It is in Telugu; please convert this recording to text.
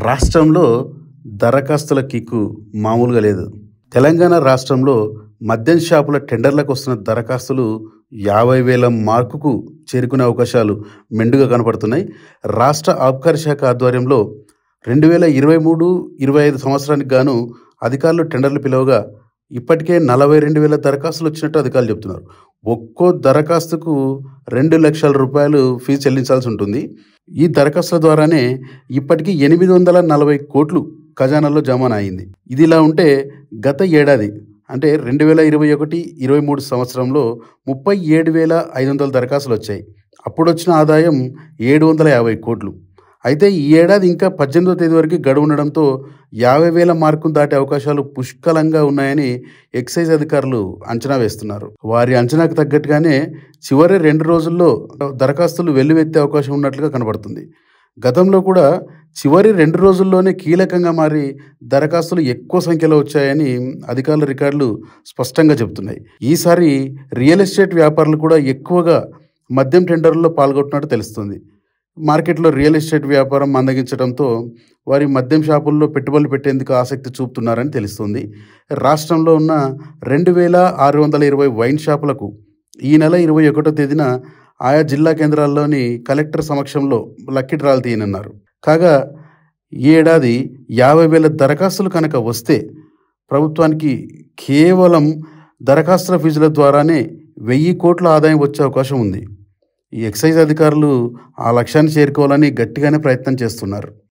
రాష్ట్రంలో దరఖాస్తుల కిక్కు మామూలుగా లేదు తెలంగాణ రాష్ట్రంలో మద్యం షాపుల టెండర్లకు వస్తున్న దరఖాస్తులు యాభై వేల మార్కుకు చేరుకునే అవకాశాలు మెండుగా కనపడుతున్నాయి రాష్ట్ర ఆబ్కారీ శాఖ ఆధ్వర్యంలో రెండు వేల ఇరవై మూడు ఇరవై ఐదు సంవత్సరానికి గాను అధికారులు టెండర్లు పిలవగా ఇప్పటికే నలభై రెండు వేల దరఖాస్తులు వచ్చినట్టు అధికారులు చెప్తున్నారు ఒక్కో దరఖాస్తుకు రెండు లక్షల రూపాయలు ఫీజు చెల్లించాల్సి ఉంటుంది ఈ దరఖాస్తుల ద్వారానే ఇప్పటికీ ఎనిమిది వందల నలభై కోట్లు ఖజానాలో జమ అయింది ఇది ఇలా ఉంటే గత ఏడాది అంటే రెండు వేల ఇరవై ఒకటి ఇరవై మూడు సంవత్సరంలో ముప్పై ఏడు వేల ఐదు వందల దరఖాస్తులు వచ్చాయి అప్పుడు వచ్చిన ఆదాయం ఏడు వందల యాభై కోట్లు అయితే ఈ ఏడాది ఇంకా పద్దెనిమిదో తేదీ వరకు గడువు ఉండడంతో యాభై వేల మార్కును దాటే అవకాశాలు పుష్కలంగా ఉన్నాయని ఎక్సైజ్ అధికారులు అంచనా వేస్తున్నారు వారి అంచనాకు తగ్గట్టుగానే చివరి రెండు రోజుల్లో దరఖాస్తులు వెల్లువెత్తే అవకాశం ఉన్నట్లుగా కనబడుతుంది గతంలో కూడా చివరి రెండు రోజుల్లోనే కీలకంగా మారి దరఖాస్తులు ఎక్కువ సంఖ్యలో వచ్చాయని అధికారుల రికార్డులు స్పష్టంగా చెబుతున్నాయి ఈసారి రియల్ ఎస్టేట్ వ్యాపారులు కూడా ఎక్కువగా మద్యం టెండర్లలో పాల్గొంటున్నట్టు తెలుస్తుంది మార్కెట్లో రియల్ ఎస్టేట్ వ్యాపారం మందగించడంతో వారి మద్యం షాపుల్లో పెట్టుబడులు పెట్టేందుకు ఆసక్తి చూపుతున్నారని తెలుస్తుంది రాష్ట్రంలో ఉన్న రెండు వేల ఆరు వందల ఇరవై వైన్ షాపులకు ఈ నెల ఇరవై ఒకటో తేదీన ఆయా జిల్లా కేంద్రాల్లోని కలెక్టర్ సమక్షంలో లక్కీ డ్రాలు తీయనున్నారు కాగా ఈ ఏడాది యాభై వేల దరఖాస్తులు కనుక వస్తే ప్రభుత్వానికి కేవలం దరఖాస్తుల ఫీజుల ద్వారానే వెయ్యి కోట్ల ఆదాయం వచ్చే అవకాశం ఉంది ఈ ఎక్సైజ్ అధికారులు ఆ లక్ష్యాన్ని చేరుకోవాలని గట్టిగానే ప్రయత్నం చేస్తున్నారు